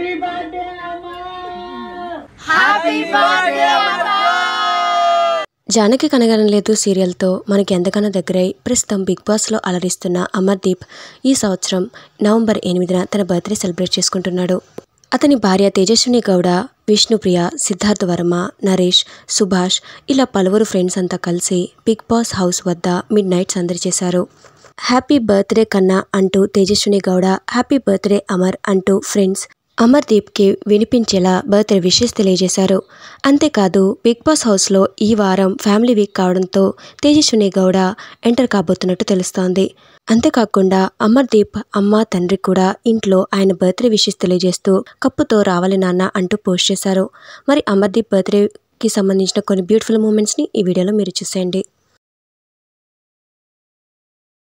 happy birthday అమ్మా జానకి కనగడం లేదు సీరియల్తో మనకి ఎంతగానో దగ్గరై ప్రస్తుతం బిగ్ బాస్లో అలరిస్తున్న అమర్దీప్ ఈ సంవత్సరం నవంబర్ ఎనిమిదిన తన బర్త్డే సెలబ్రేట్ చేసుకుంటున్నాడు అతని భార్య తేజస్విని గౌడ విష్ణుప్రియ సిద్ధార్థ వర్మ నరేష్ సుభాష్ ఇలా పలువురు ఫ్రెండ్స్ అంతా కలిసి బిగ్ బాస్ హౌస్ వద్ద మిడ్ నైట్ సందడి చేశారు హ్యాపీ బర్త్డే కన్నా అంటూ తేజస్విని గౌడ హ్యాపీ బర్త్డే అమర్ అంటూ ఫ్రెండ్స్ అమర్దీప్కి వినిపించేలా బర్త్డే విషెస్ తెలియజేశారు అంతేకాదు బిగ్ బాస్ హౌస్లో ఈ వారం ఫ్యామిలీ వీక్ కావడంతో తేజస్విని గౌడ ఎంటర్ కాబోతున్నట్టు తెలుస్తోంది అంతేకాకుండా అమర్దీప్ అమ్మ తండ్రి కూడా ఇంట్లో ఆయన బర్త్డే విషెస్ తెలియజేస్తూ కప్పుతో రావాలి నాన్న అంటూ పోస్ట్ చేశారు మరి అమర్దీప్ బర్త్డేకి సంబంధించిన కొన్ని బ్యూటిఫుల్ మూమెంట్స్ని ఈ వీడియోలో మీరు చూసేయండి